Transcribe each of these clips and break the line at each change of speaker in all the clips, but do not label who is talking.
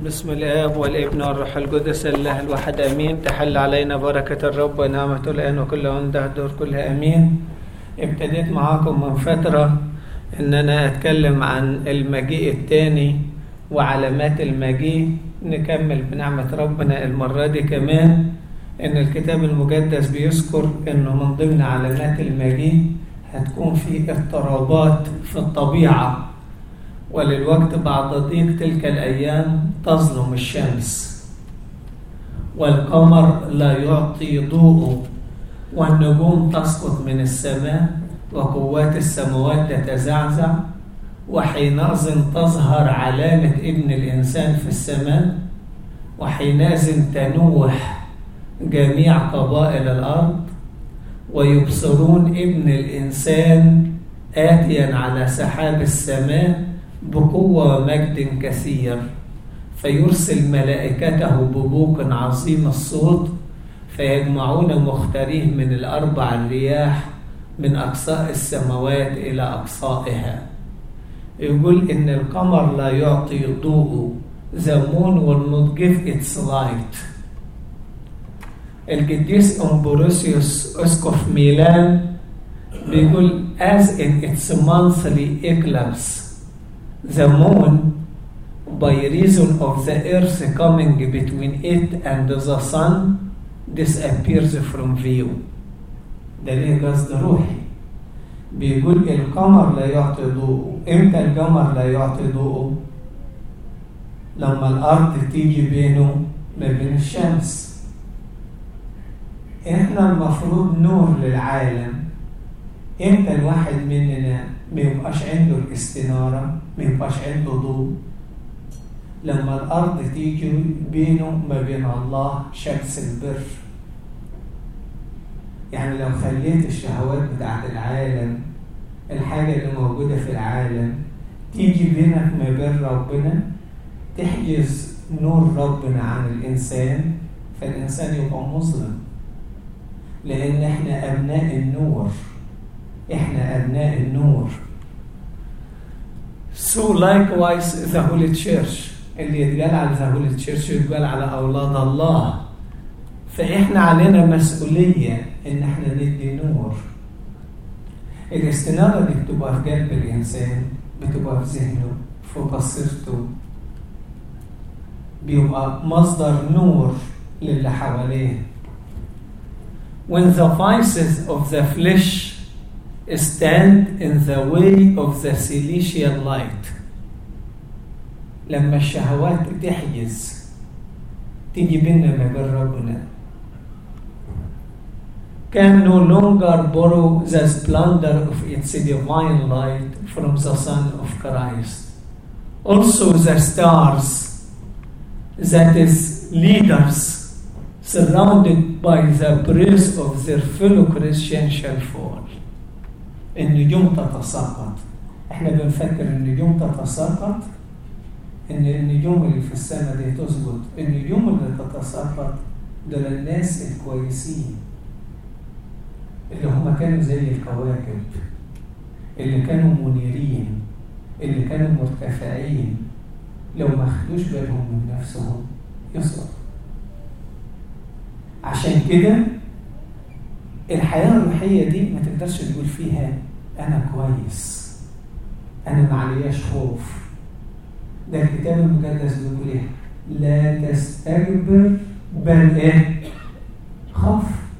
بسم الآب والابن والروح القدس الله الواحد آمين تحل علينا بركة الرب ونعمته الآن وكل عنده الدور كلها آمين ابتديت معاكم من فترة إن أنا أتكلم عن المجيء الثاني وعلامات المجيء نكمل بنعمة ربنا المرة دي كمان إن الكتاب المقدس بيذكر إنه من ضمن علامات المجيء هتكون في اضطرابات في الطبيعة وللوقت بعد ضيق تلك الأيام تظلم الشمس والقمر لا يعطي ضوءه والنجوم تسقط من السماء وقوات السماوات تتزعزع وحينئذ تظهر علامة ابن الإنسان في السماء وحينئذ تنوح جميع قبائل الأرض ويبصرون ابن الإنسان آتيا على سحاب السماء بقوة ومجد كثير فيرسل ملائكته ببوق عظيم الصوت فيجمعون مختاريه من الأربع الرياح من أقصاء السماوات إلى أقصائها يقول إن القمر لا يعطي ضوءه The moon will not give its light القديس أمبروسيوس أسقف ميلان بيقول as in its monthly eclipse the moon by reason of the earth coming between it and the sun disappears from view ده ليه قصد روحي بيقول القمر لا يعطي ضوءه امتى القمر لا يعطي ضوءه لما الارض تيجي بينه ما بين الشمس احنا المفروض نور للعالم امتى الواحد مننا ما يبقاش عنده الاستنارة ما يبقاش عنده ضوء لما الأرض تيجي بينه ما بين الله شمس البر يعني لو خليت الشهوات بتاعت العالم الحاجة اللي موجودة في العالم تيجي بينك ما بين ربنا تحجز نور ربنا عن الإنسان فالإنسان يبقى مظلم لأن إحنا أبناء النور إحنا أبناء النور So likewise the Holy Church اللي يتقال على the Holy Church يتقال على أولاد الله فإحنا علينا مسؤولية إن إحنا ندي نور الاستنارة دي بتبقى في قلب الإنسان بتبقى في ذهنه في بصيرته بيبقى مصدر نور للي حواليه When the vices of the flesh stand in the way of the celestial light لما الشهوات تحجز تيجي بينا ما بين ربنا can no longer borrow the splendor of its divine light from the Son of Christ. Also the stars, that is leaders, surrounded by the praise of their fellow Christians shall fall. النجوم تتساقط احنا بنفكر النجوم تتساقط ان النجوم اللي في السماء دي تسقط النجوم اللي تتساقط دول الناس الكويسين اللي هم كانوا زي الكواكب اللي كانوا منيرين اللي كانوا مرتفعين لو ما خدوش بالهم من نفسهم يسقط عشان كده الحياة الروحية دي ما تقدرش تقول فيها أنا كويس أنا ما علياش خوف ده الكتاب المقدس بيقول إيه؟ لا تستكبر بل إيه؟ خاف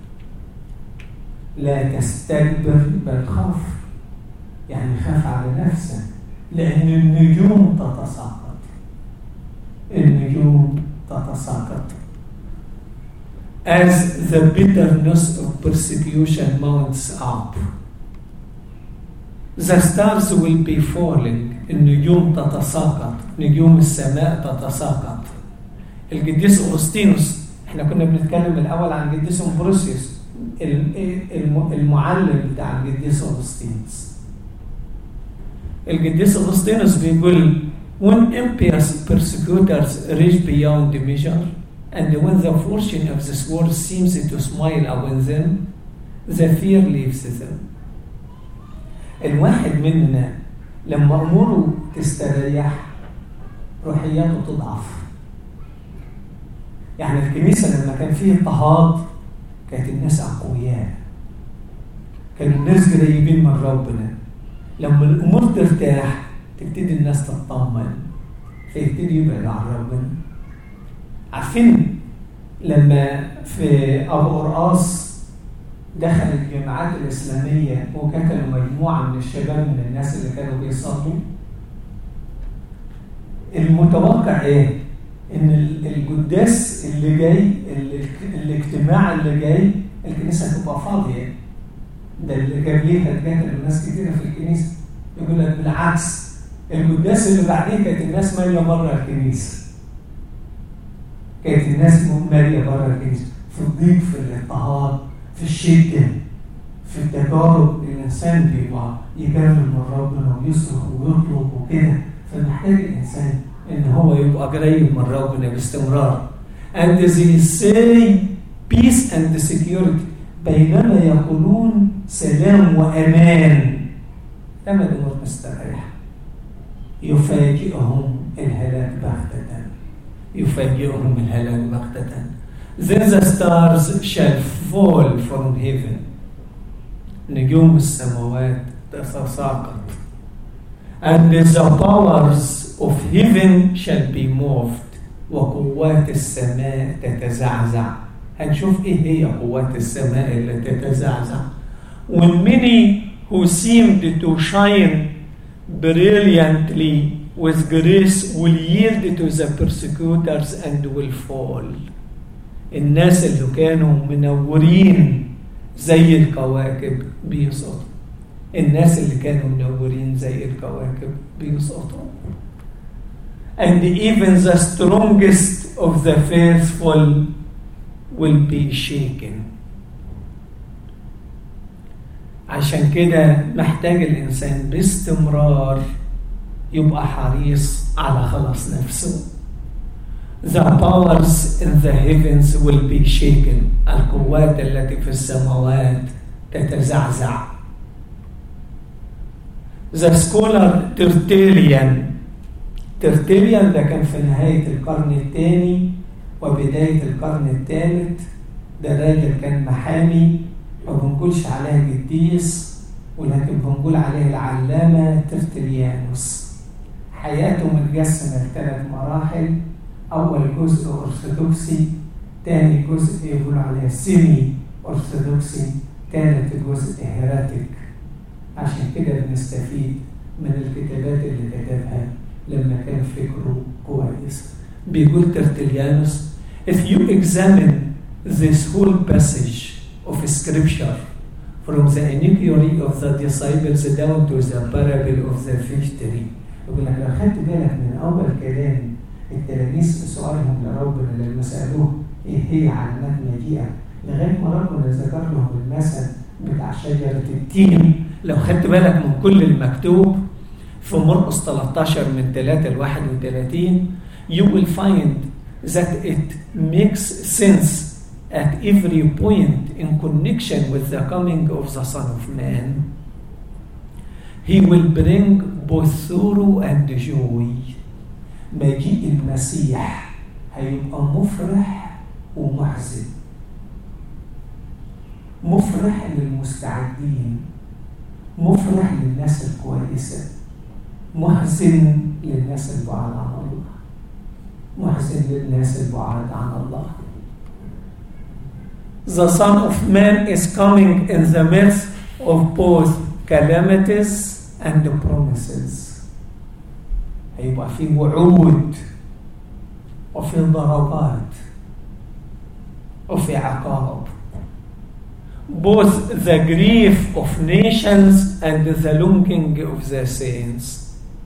لا تستكبر بل خاف يعني خاف على نفسك لأن النجوم تتساقط النجوم تتساقط as the bitterness of persecution mounts up. The stars will be falling النجوم تتساقط نجوم السماء تتساقط القديس أغسطينوس احنا كنا بنتكلم الأول عن القديس أمبروسيوس المعلم بتاع القديس أغسطينوس القديس أغسطينوس بيقول when impious persecutors reach beyond the measure And when the fortune of this world seems to smile upon them, the fear leaves them. الواحد مننا لما أموره تستريح روحياته تضعف يعني الكنيسة لما كان فيه اضطهاد كانت الناس أقوياء كانوا الناس قريبين من ربنا لما الأمور ترتاح تبتدي الناس تطمن فيبتدي يبعد عن ربنا عارفين لما في أبو قرقاص دخل الجامعات الإسلامية وقتلوا مجموعة من الشباب من الناس اللي كانوا بيصلوا المتوقع إيه؟ إن القداس اللي جاي الاجتماع اللي جاي الكنيسة تبقى فاضية ده اللي جاب ليها اتقتلوا ناس كتيرة في الكنيسة يقول لك بالعكس القداس اللي بعدين كانت الناس مالية بره الكنيسة كانت الناس مالية بره الكنيسة في الضيق في الاضطهاد في الشدة في التجارب الإنسان بيبقى يكمل من ربنا ويصرخ ويطلب وكده فمحتاج الإنسان إن هو يبقى قريب من ربنا باستمرار and they say peace and security بينما يقولون سلام وأمان لما الأمور مستريحة يفاجئهم الهلاك بغتة يفاجئهم الهلاك بغتة Then the stars shall fall from heaven نجوم السماوات تتساقط and the powers of heaven shall be moved وقوات السماء تتزعزع هنشوف ايه هي قوات السماء اللي تتزعزع when many who seemed to shine brilliantly with grace will yield to the persecutors and will fall الناس اللي كانوا منورين زي الكواكب بيسقطوا الناس اللي كانوا منورين زي الكواكب بيسقطوا and even the strongest of the faithful will be shaken عشان كده محتاج الإنسان باستمرار يبقى حريص على خلاص نفسه The powers in the heavens will be shaken القوات التي في السماوات تتزعزع The scholar Tertullian ترتيليان ده كان في نهاية القرن الثاني وبداية القرن الثالث ده راجل كان محامي ما بنقولش عليه قديس ولكن بنقول عليه العلامة ترتليانوس حياته متقسمة لثلاث مراحل أول جزء أرثوذكسي تاني جزء يقول عليه سيمي أرثوذكسي تالت جزء هيراتيك عشان كده بنستفيد من الكتابات اللي كتبها لما كان فكره كويس بيقول ترتليانوس if you examine this whole passage of scripture from the iniquity of the disciples down to the parable of the fig tree يقول لك لو خدت بالك من اول كلام التلاميذ في سؤالهم لربنا لما سالوه ايه هي علامات مجيئه لغايه ما ربنا ذكر لهم المثل بتاع شجره التين لو خدت بالك من كل المكتوب في مرقس 13 من 3 ل 31 you will find that it makes sense at every point in connection with the coming of the Son of Man. He will bring both sorrow and joy. مجيء المسيح هيبقى مفرح ومحزن. مفرح للمستعدين. مفرح للناس الكويسه. محزن للناس البعاد عن الله محزن للناس البعاد عن الله The Son of Man is coming in the midst of both calamities and promises هيبقى في وعود وفي ضربات وفي عقاب both the grief of nations and the longing of the saints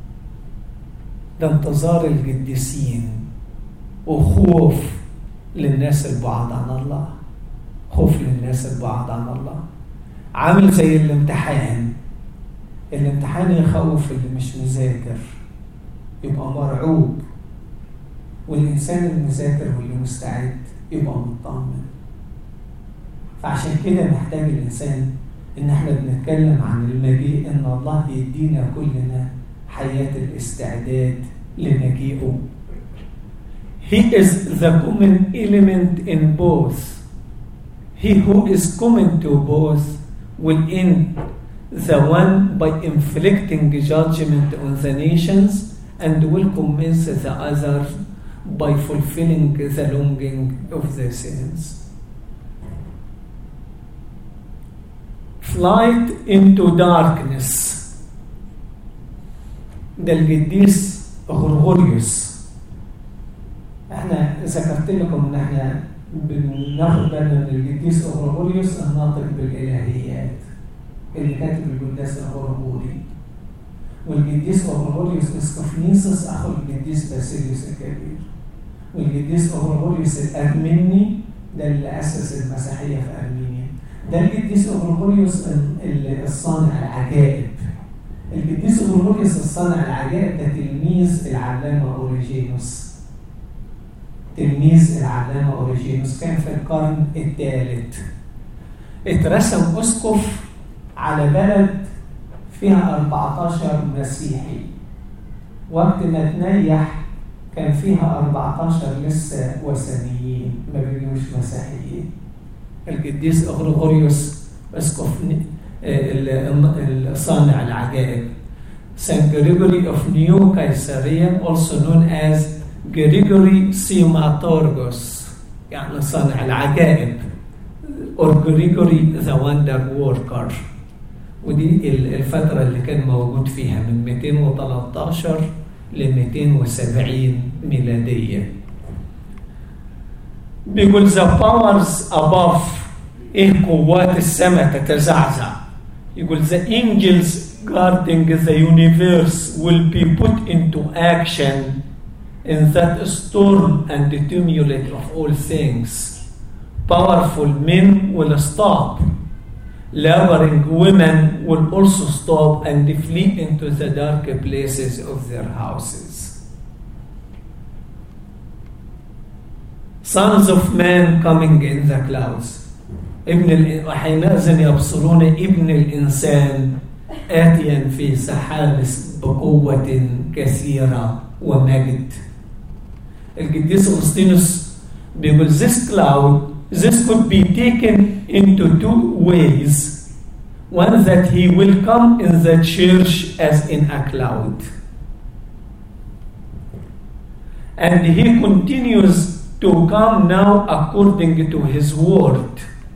ده انتظار القديسين وخوف للناس البعاد عن الله خوف للناس البعاد عن الله عامل زي الامتحان الامتحان يخوف اللي مش مذاكر يبقى مرعوب والإنسان المذاكر واللي مستعد يبقى مطمن فعشان كده محتاج الإنسان إن احنا بنتكلم عن المجيء إن الله يدينا كلنا حياة الاستعداد لمجيئه He is the common element in both. He who is common to both will end the one by inflicting judgment on the nations and will convince the other by fulfilling the longing of the saints. Flight into darkness ده القديس غرغوريوس احنا ذكرت لكم ان احنا بناخد بالنا من القديس غرغوريوس الناطق بالالهيات اللي كاتب القداس الغرغوري والقديس غرغوريوس اسكفنيسوس اخو القديس باسيليوس الكبير والقديس غرغوريوس الارميني ده اللي اسس المسيحيه في ارمينيا ده القديس غرغوريوس الصانع العجائب القديس غرغوريوس الصانع العجائب ده تلميذ العلامه اوريجينوس تلميذ العلامه اوريجينوس كان في القرن الثالث اترسم اسقف على بلد فيها 14 مسيحي وقت ما تنيح كان فيها 14 لسه وثنيين ما بيجوش مسيحيين القديس اغريغوريوس اسقف الصانع العجائب Saint Gregory of New Caesarea also known as Gregory Simatorgos يعني صانع العجائب or Gregory the Wonder Worker ودي الفترة اللي كان موجود فيها من 213 ل 270 ميلادية بيقول the powers above ايه قوات السماء تتزعزع يقول the angels guarding the universe will be put into action in that storm and tumult of all things powerful men will stop laboring women will also stop and flee into the dark places of their houses sons of men coming in the clouds ابن وحينئذ يبصرون ابن الإنسان آتيا في سحاب بقوة كثيرة ومجد القديس أغسطينوس بيقول this cloud this could be taken into two ways one that he will come in the church as in a cloud and he continues to come now according to his word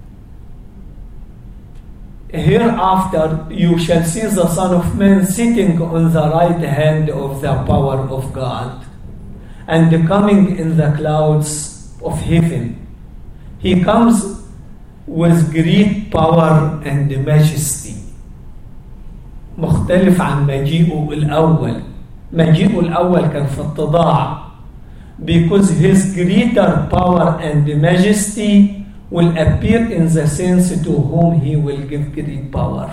Hereafter you shall see the Son of Man sitting on the right hand of the power of God and coming in the clouds of heaven. He comes with great power and majesty. مختلف عن مجيئه الأول. مجيئه الأول كان في التضاع. Because his greater power and majesty will appear in the sense to whom he will give great power,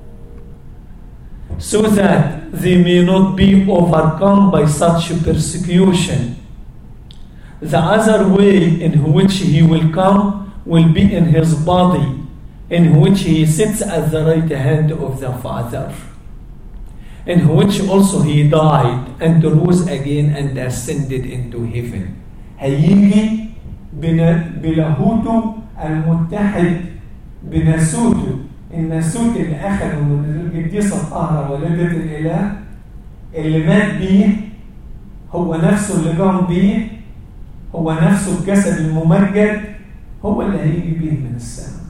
so that they may not be overcome by such persecution. The other way in which he will come will be in his body, in which he sits at the right hand of the Father, in which also he died and rose again and ascended into heaven. هيجي بلاهوته المتحد بناسوته الناسوت اللي اخذه من القديسه الطاهره والده الاله اللي مات بيه هو نفسه اللي قام بيه هو نفسه الجسد الممجد هو اللي هيجي بيه من السماء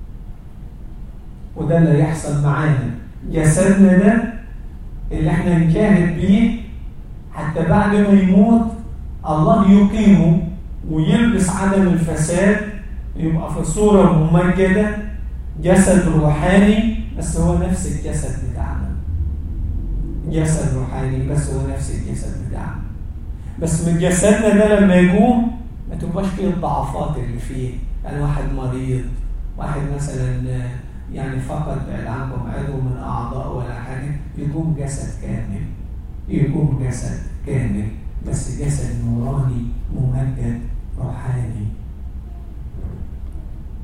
وده اللي هيحصل معانا جسدنا ده اللي احنا نجاهد بيه حتى بعد ما يموت الله يقيمه ويلبس عدم الفساد يبقى في صورة ممجدة جسد روحاني بس هو نفس الجسد بتاعنا جسد روحاني بس هو نفس الجسد بتاعنا بس من جسدنا ده لما يقوم ما تبقاش فيه الضعفات اللي فيه يعني واحد مريض واحد مثلا يعني فقد بعد عنكم عضو من اعضاء ولا حاجه يقوم جسد كامل يقوم جسد كامل بس جسد نوراني ممجد روحاني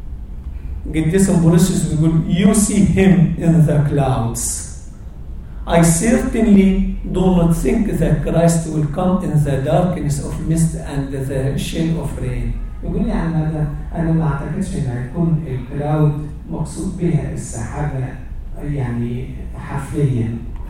قديس امبروسيوس بيقول you see him in the clouds I certainly do not think that Christ will come in the darkness of mist and the shell of rain.
يقول لي عن هذا انا ما اعتقدش ان هيكون الكلاود مقصود بها السحابه يعني حرفيا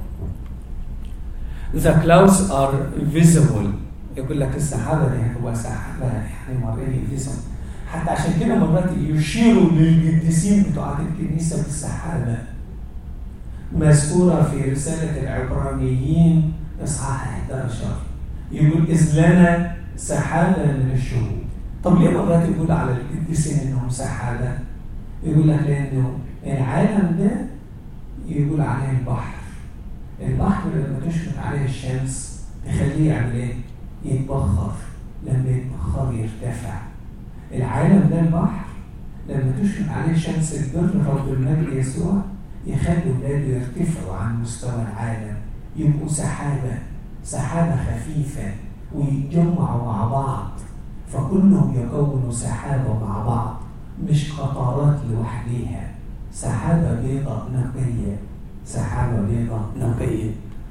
The clouds are visible. يقول لك السحابة دي هتبقى سحابة يعني مرئية visible. حتى عشان كده مرات يشيروا للقديسين بتوعات الكنيسة بالسحابة. مذكورة في رسالة العبرانيين إصحاح 11 يقول إذ لنا سحابة من الشهود. طب ليه مرات يقول على القديسين إنهم سحابة؟ يقول لك لأنه العالم ده يقول عليه البحر. البحر لما تشرق عليه الشمس تخليه يعمل ايه؟ يتبخر لما يتبخر يرتفع العالم ده البحر لما تشرق عليه شمس البر رب المجد يسوع يخلي ولاده يرتفعوا عن مستوى العالم يبقوا سحابة سحابة خفيفة ويتجمعوا مع بعض فكلهم يكونوا سحابة مع بعض مش قطارات لوحديها سحابة بيضاء نقية سحابة بيضاء نقية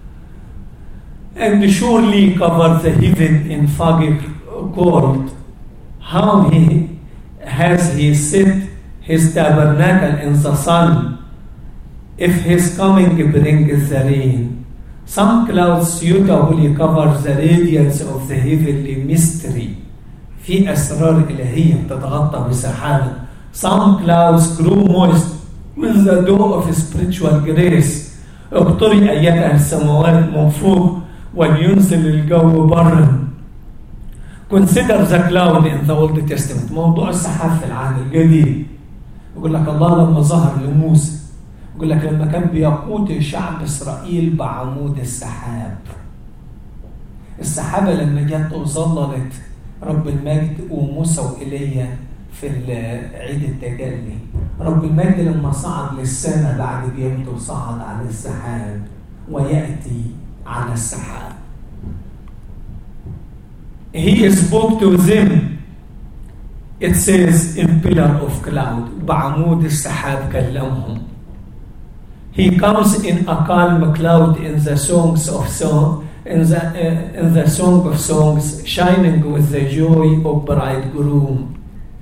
And surely cover the heaven in foggy gold. How he has he set his tabernacle in the sun, if his coming brings the rain. Some clouds suitably cover the radiance of the heavenly mystery. في أسرار إلهية تتغطى بسحابة. Some clouds grow moist with the dew of spiritual grace. اقطري أيتها السماوات من فوق ولينزل الجو برا. Consider the cloud in the Old Testament. موضوع السحاب في العهد الجديد. يقول لك الله لما ظهر لموسى يقول لك لما كان بيقود شعب إسرائيل بعمود السحاب. السحابة لما جت وظللت رب المجد وموسى وإيليا في عيد التجلي رب المجد لما صعد للسماء بعد قيامته صعد على السحاب ويأتي على السحاب He spoke to them It says in pillar of cloud بعمود السحاب كلمهم He comes in a calm cloud in the songs of song in the, uh, in the song of songs shining with the joy of bridegroom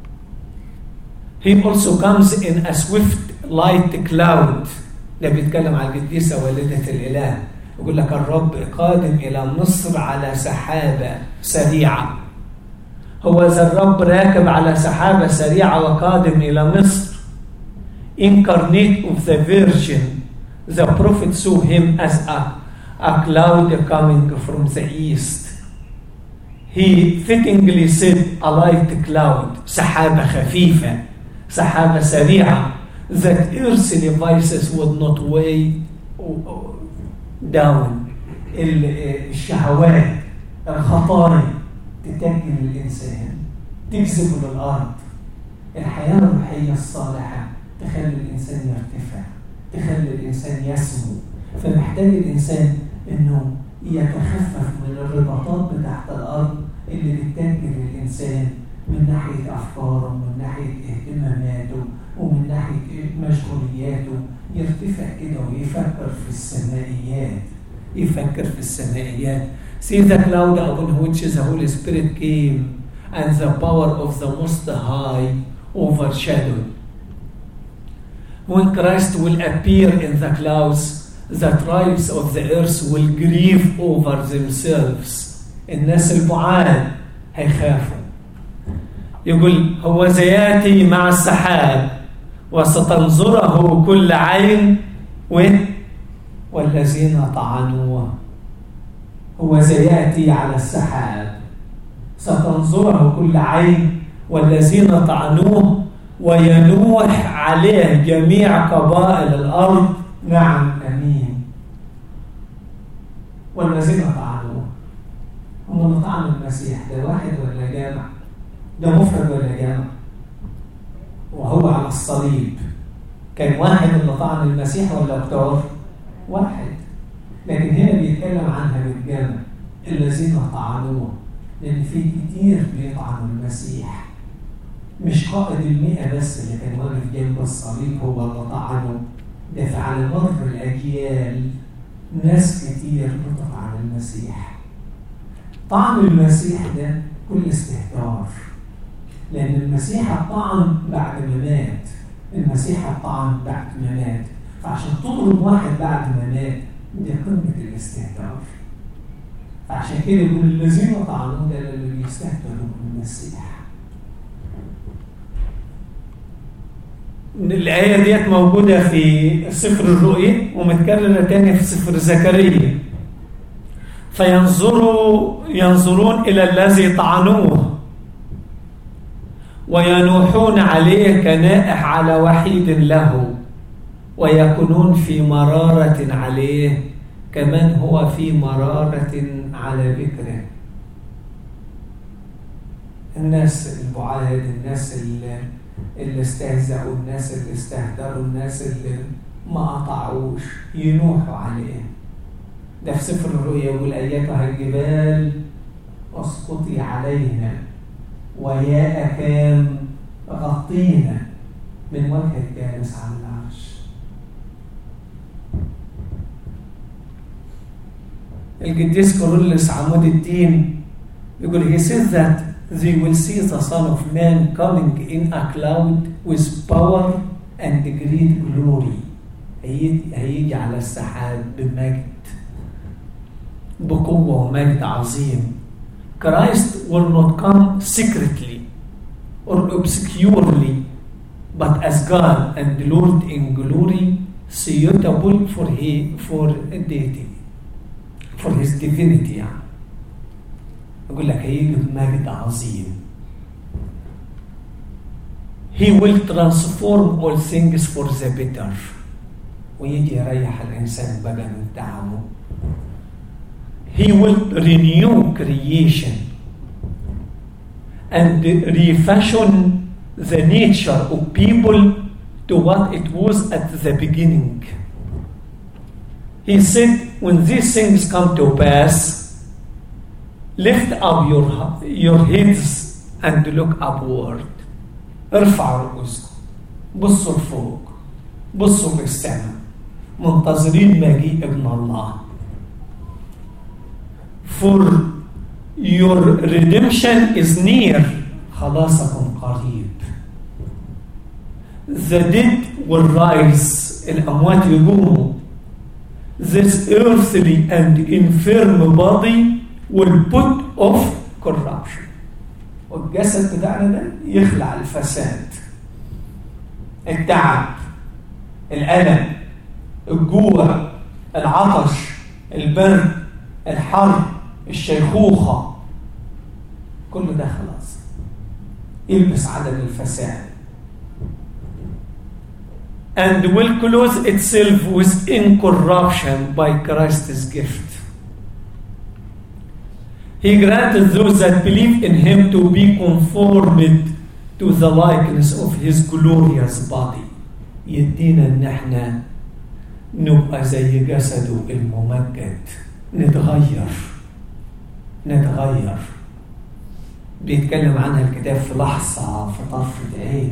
He also comes in a swift light cloud ده بيتكلم على القديسة والدة الإله يقول لك الرب قادم إلى مصر على سحابة سريعة هو ذا الرب راكب على سحابة سريعة وقادم إلى مصر incarnate of the virgin the prophet saw him as a, a cloud coming from the east he fittingly said a light cloud سحابة خفيفة سحابة سريعة that earthly vices would not weigh down الشهوات الخطايا تتجه للإنسان تجذبه للأرض الحياة الروحية الصالحة تخلي الإنسان يرتفع تخلي الإنسان يسمو فمحتاج الإنسان إنه يتخفف من الرباطات بتاعت الأرض اللي بتتجه للإنسان من ناحية أفكاره ومن ناحية اهتماماته ومن ناحية مشغولياته يرتفع كده ويفكر في السمائيات يفكر في السمائيات See the cloud upon which the Holy Spirit came and the power of the Most High overshadowed. When Christ will appear in the clouds, the tribes of the earth will grieve over themselves. الناس البعاد هيخافوا يقول هو سياتي مع السحاب وستنظره كل عين والذين طعنوه هو سياتي على السحاب ستنظره كل عين والذين طعنوه وينوح عليه جميع قبائل الارض نعم امين والذين طعنوه هم اللي طعنوا المسيح ده واحد ولا جامع ده مفرد ولا جامع وهو على الصليب كان واحد اللي طعن المسيح ولا كتار واحد لكن هنا بيتكلم عنها بالجمع الذين طعنوه لان في كتير بيطعنوا المسيح مش قائد المئة بس اللي كان واقف جنب الصليب هو اللي طعنه ده على مر الاجيال
ناس كتير بتطلع عن المسيح طعم المسيح ده كل استهتار لأن المسيح الطعن بعد ما مات المسيح الطعن بعد ما مات فعشان تضرب واحد بعد ما مات دي قمة الاستهتار فعشان كده يقول الذين طعنوه ده اللي بيستهتروا بالمسيح
الآية ديت موجودة في سفر الرؤيا ومتكررة تاني في سفر زكريا فينظروا ينظرون إلى الذي طعنوه وينوحون عليه كنائح على وحيد له ويكونون في مرارة عليه كمن هو في مرارة على بكره الناس البعاد الناس اللي, اللي استهزأوا الناس اللي استهتروا الناس اللي ما قطعوش ينوحوا عليه ده في سفر الرؤيا يقول أيتها الجبال اسقطي علينا ويا أكام غطينا من وجه الجالس على العرش القديس كورولس عمود الدين يقول he says that they will see the son of man coming in a cloud with power and great glory هيجي على السحاب بمجد بقوة ومجد عظيم Christ will not come secretly or obscurely but as God and Lord in glory suitable for, he, for deity for his divinity يعني يقول لك هيجي بمجد عظيم He will transform all things for the better ويجي يريح الإنسان بقى من تعبه He will renew creation and refashion the nature of people to what it was at the beginning. He said, when these things come to pass, lift up your, your heads and look upward. ارفع رؤوسكم بصوا لفوق بصوا للسماء منتظرين مجيء ابن الله for your redemption is near خلاصكم قريب the dead will rise الأموات يقوموا this earthly and infirm body will put off corruption والجسد بتاعنا ده يخلع الفساد التعب الألم الجوع العطش البرد الحر الشيخوخة كل ده خلاص يلبس عدم الفساد and will clothe itself with incorruption by Christ's gift. He granted those that believe in him to be conformed to the likeness of his glorious body. يدينا ان احنا نبقى زي جسده الممجد نتغير نتغير بيتكلم عنها الكتاب في لحظة في طرفة عين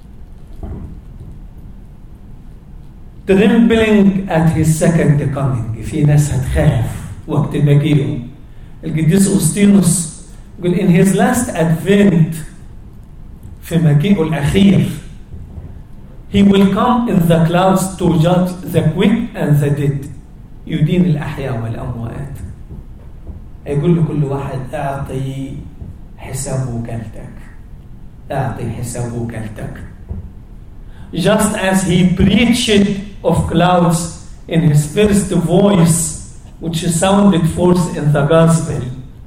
trembling at his second coming في ناس هتخاف وقت مجيئه القديس أوسطينوس يقول in his last advent في مجيئه الأخير he will come in the clouds to judge the quick and the dead يدين الأحياء والأموات يقول لكل واحد اعطي حساب وكالتك اعطي حساب وكالتك just as he preached of clouds in his first voice which sounded forth in the gospel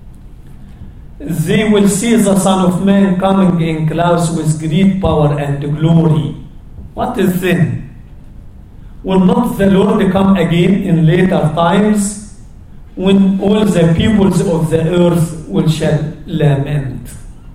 they will see the son of man coming in clouds with great power and glory what is then will not the lord come again in later times when all the peoples of the earth will shall lament.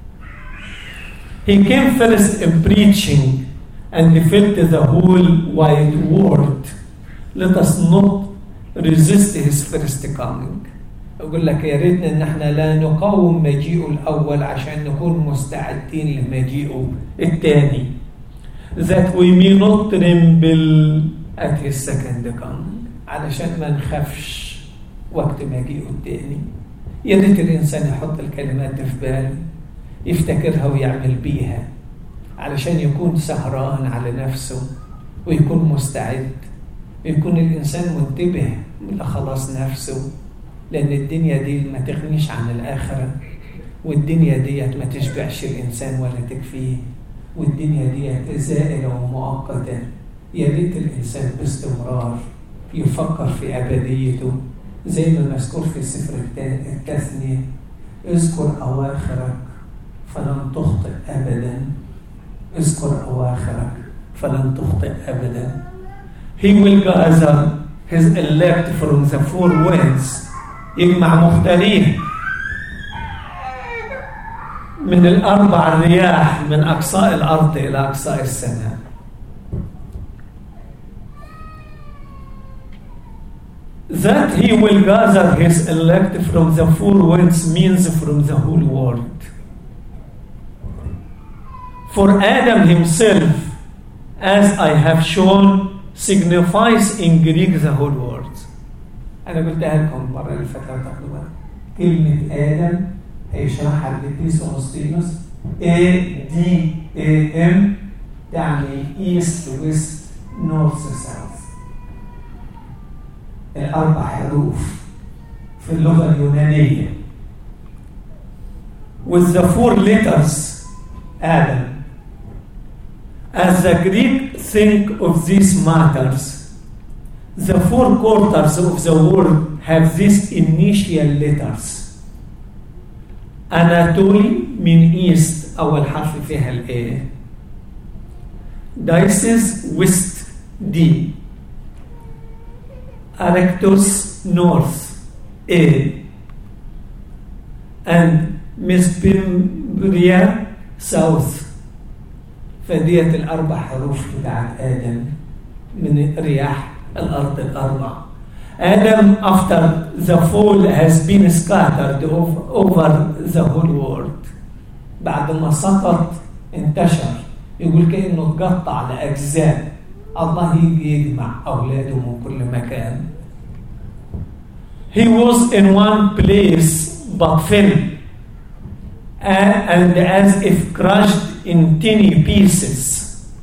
He came first in preaching and filled the whole wide world. Let us not resist his first coming. أقول لك يا ريتنا إن احنا لا نقاوم مجيئه الأول عشان نكون مستعدين لمجيئه الثاني. That we may not tremble at his second coming. علشان ما نخافش وقت مجيئه التاني يا ريت الإنسان يحط الكلمات دي في باله يفتكرها ويعمل بيها علشان يكون سهران على نفسه ويكون مستعد ويكون الإنسان منتبه لخلاص نفسه لأن الدنيا دي ما تغنيش عن الآخرة والدنيا ديت ما تشبعش الإنسان ولا تكفيه والدنيا ديت زائلة ومؤقتة يا ريت الإنسان باستمرار يفكر في أبديته زي ما مذكور في سفر التثنية اذكر أواخرك فلن تخطئ أبدا اذكر أواخرك فلن تخطئ أبدا He will gather his elect from the four winds يجمع مختاريه من الأربع الرياح من أقصاء الأرض إلى أقصاء السماء That he will gather his elect from the four winds means from the whole world. For Adam himself, as I have shown, signifies in Greek the whole world. أنا قلتها لكم المرة اللي فاتت تاخدوا بالك. كلمة آدم هيشرحها القديس أغسطينوس A D A M تعني East West North South. الأربع حروف في اللغة اليونانية. With the four letters Adam. As the Greek think of these matters, the four quarters of the world have these initial letters. Anatoly من east أول حرف فيها ال A. Dices west D. Arctos north A. And Mespimbria south. فديت الأربع حروف بتاعت آدم من رياح الأرض الأربع. Adam, after the fall, has been scattered over the whole world. بعد ما سقط انتشر يقول كأنه اتقطع لأجزاء الله يجي يجمع أولاده من كل مكان. He was in one place but fell and as if crushed in tiny pieces.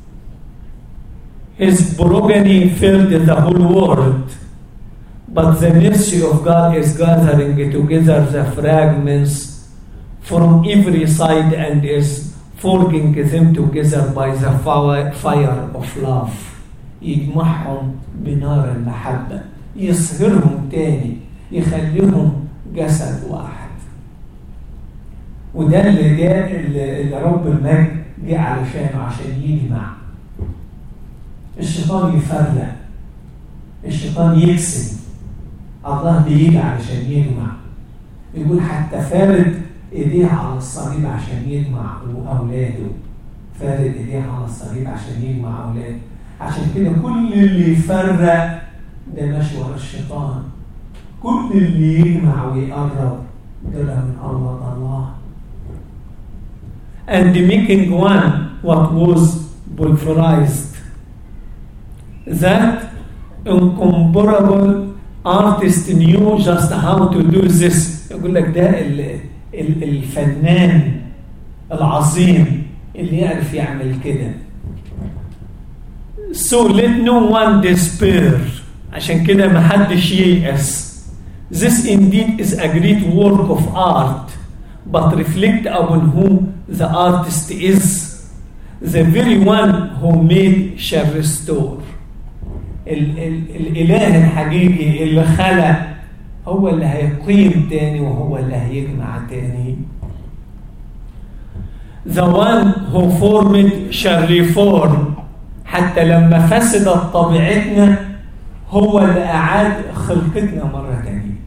His progeny filled the whole world, but the mercy of God is gathering together the fragments from every side and is forging them together by the fire of love. يجمعهم بنار المحبة يصهرهم تاني يخليهم جسد واحد وده اللي جاء اللي رب المجد جه علشانه عشان يجمع الشيطان يفرق الشيطان يقسم الله بيجي علشان يجمع يقول حتى فارد ايديه على الصليب عشان يجمع اولاده فارد ايديه على الصليب عشان يجمع اولاده عشان كده كل اللي يفرق ده ماشي ورا الشيطان كل اللي يجمع ويقرب ده من الله الله and making one what was pulverized. That incomparable artist knew just how to do this. يقول لك ده الفنان العظيم اللي يعرف يعمل كده. So let no one despair. عشان كده ما حدش ييأس. This indeed is a great work of art, but reflect upon whom the artist is the very one who made shall restore ال ال الإله الحقيقي اللي خلق هو اللي هيقيم تاني وهو اللي هيجمع تاني the one who formed shall reform حتى لما فسدت طبيعتنا هو اللي أعاد خلقتنا مرة تانية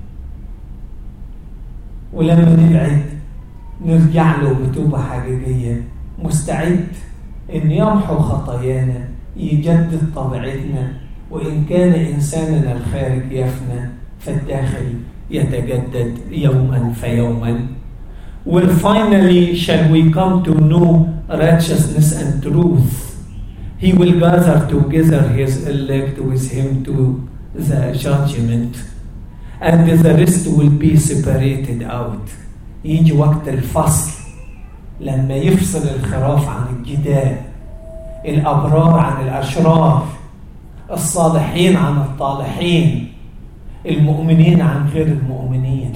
ولما نبعد نرجع له بتوبة حقيقية مستعد إن يمحو خطايانا يجدد طبيعتنا وإن كان إنساننا الخارج يفنى فالداخل يتجدد يوما فيوما Well, finally, shall we come to know righteousness and truth? He will gather together his elect with him to the judgment and the rest will be separated out يجي وقت الفصل لما يفصل الخراف عن الجدال الأبرار عن الأشرار الصالحين عن الطالحين المؤمنين عن غير المؤمنين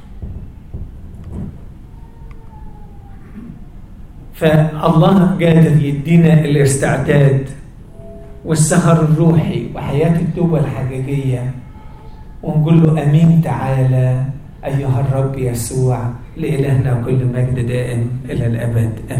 فالله قادر يدينا الاستعداد والسهر الروحي وحياة التوبة الحقيقية ونقول له أمين تعالى أيها الرب يسوع لإلهنا كل مجد دائم إلى الأبد